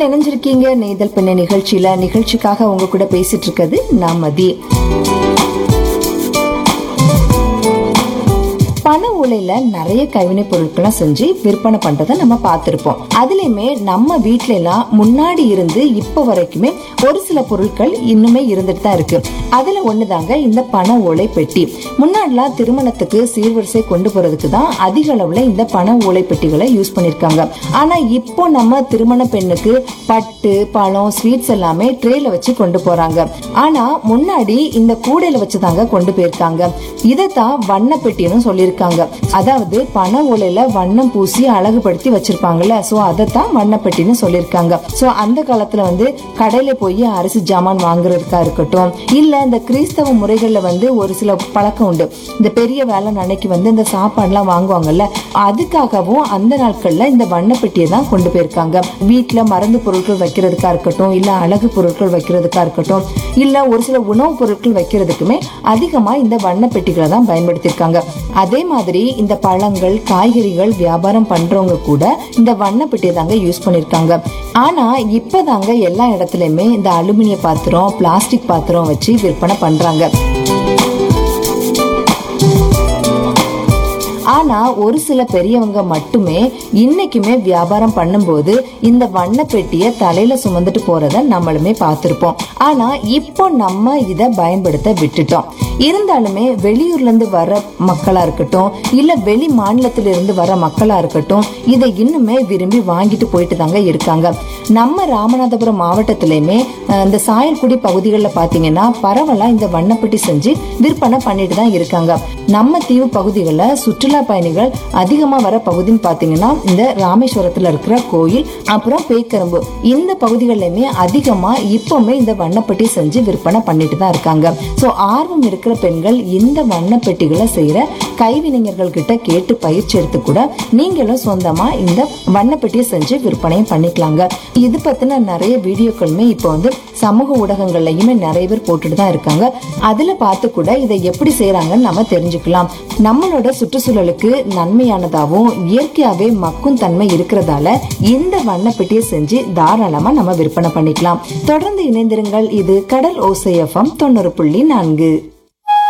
நீங்கள் இணைஞ்சிருக்கீங்க நெய்தல் பெண்ணை நிகழ்ச்சியில நிகழ்ச்சிக்காக உங்க கூட பேசிட்டு இருக்கிறது நான் மதி பண ஓலையில நிறைய கைவினை பொருட்கள்லாம் செஞ்சு விற்பனை பண்றதை நம்ம பார்த்திருப்போம் அதுலயுமே நம்ம வீட்ல எல்லாம் முன்னாடி இருந்து இப்ப வரைக்குமே ஒரு சில பொருட்கள் இன்னுமே இருந்துட்டு தான் இருக்கு அதுல ஒண்ணுதாங்க இந்த பண ஓலை பெட்டி முன்னாடிலாம் திருமணத்துக்கு சீர்வரிசை கொண்டு போறதுக்கு தான் அதிக அளவுல இந்த பண ஓலை பெட்டிகளை யூஸ் பண்ணிருக்காங்க ஆனா இப்போ நம்ம திருமண பெண்ணுக்கு பட்டு பழம் ஸ்வீட்ஸ் எல்லாமே ட்ரேல வச்சு கொண்டு போறாங்க ஆனா முன்னாடி இந்த கூடையில வச்சுதாங்க கொண்டு போயிருக்காங்க இதைத்தான் வண்ண பெட்டின்னு சொல்லியிருக்காங்க அதாவது பண ஓலையில வண்ணம் பூசி அழகுபடுத்தி வச்சிருப்பாங்கல்ல சோ அதைத்தான் வண்ண பெட்டின்னு சொல்லியிருக்காங்க சோ அந்த காலத்துல வந்து கடையில போய் அரிசி ஜாமான் வாங்குறதுக்கா இருக்கட்டும் இல்ல இந்த கிறிஸ்தவ முறைகள்ல வந்து ஒரு சில பழக்கம் உண்டு இந்த பெரிய வேலை அன்னைக்கு வந்து இந்த சாப்பாடுலாம் வாங்குவாங்கல்ல அதுக்காகவும் அந்த நாட்கள்ல இந்த வண்ண பெட்டியை தான் கொண்டு போயிருக்காங்க வீட்டுல மருந்து பொருட்கள் வைக்கிறதுக்கா இருக்கட்டும் இல்ல அழகு பொருட்கள் வைக்கிறதுக்கா இருக்கட்டும் இல்ல ஒரு சில உணவுப் பொருட்கள் வைக்கிறதுக்குமே அதிகமா இந்த வண்ண பெட்டிகளை தான் பயன்படுத்தியிருக்காங்க அதே மாதிரி இந்த பழங்கள் காய்கறிகள் வியாபாரம் பண்றவங்க கூட இந்த வண்ண பெட்டியை தாங்க யூஸ் பண்ணிருக்காங்க ஆனா இப்பதாங்க எல்லா இடத்துலயுமே இந்த அலுமினிய பாத்திரம் பிளாஸ்டிக் பாத்திரம் வச்சு விற்பனை பண்றாங்க ஆனா ஒரு சில பெரியவங்க மட்டுமே இன்னைக்குமே வியாபாரம் பண்ணும்போது இந்த வண்ண பெட்டிய தலையில சுமந்துட்டு போறத நம்மளுமே பார்த்திருப்போம் ஆனா இப்போ நம்ம இத பயன்படுத்த விட்டுட்டோம் இருந்தாலுமே வெளியூர்ல இருந்து வர மக்களா இருக்கட்டும் இல்ல வெளி மாநிலத்தில இருந்து வர மக்களா இருக்கட்டும் இதை இன்னுமே விரும்பி வாங்கிட்டு போயிட்டு தாங்க இருக்காங்க நம்ம ராமநாதபுரம் மாவட்டத்திலயுமே அஹ், இந்த சாயல்குடி பகுதிகளில் பாத்தீங்கன்னா பரவலா இந்த வண்ணப்பெட்டி செஞ்சு விற்பனை பண்ணிட்டு தான் இருக்காங்க நம்ம தீவு பகுதிகளில் சுற்றுலா பயணிகள் அதிகமா வர பகுதின்னு பாத்தீங்கன்னா இந்த ராமேஸ்வரத்துல இருக்கிற கோயில் அப்புறம் பேக்கரம்பு இந்த பகுதிகளிலுமே அதிகமா இப்பவுமே இந்த வண்ணப்பெட்டி செஞ்சு விற்பனை பண்ணிட்டு தான் இருக்காங்க சோ ஆர்வம் இருக்கிற பெண்கள் இந்த வண்ணப்பெட்டிகளை செய்யற கைவினைஞர்கள் கிட்ட கேட்டு பயிற்சி எடுத்து கூட நீங்களும் சொந்தமா இந்த வண்ணப்பெட்டியை செஞ்சு விற்பனையும் பண்ணிக்கலாங்க இது பத்தின நிறைய வீடியோக்களுமே இப்போ வந்து சமூக ஊடகங்கள்லயுமே நிறைய பேர் போட்டுட்டு தான் இருக்காங்க அதுல பார்த்து கூட இதை எப்படி செய்யறாங்கன்னு நம்ம தெரிஞ்சுக்கலாம் நம்மளோட சுற்றுச்சூழலுக்கு நன்மையானதாகவும் இயற்கையாவே மக்கும் தன்மை இருக்கிறதால இந்த வண்ணப்பெட்டியை செஞ்சு தாராளமா நம்ம விற்பனை பண்ணிக்கலாம் தொடர்ந்து இணைந்திருங்கள் இது கடல் ஓசையஃபம் தொண்ணூறு புள்ளி நான்கு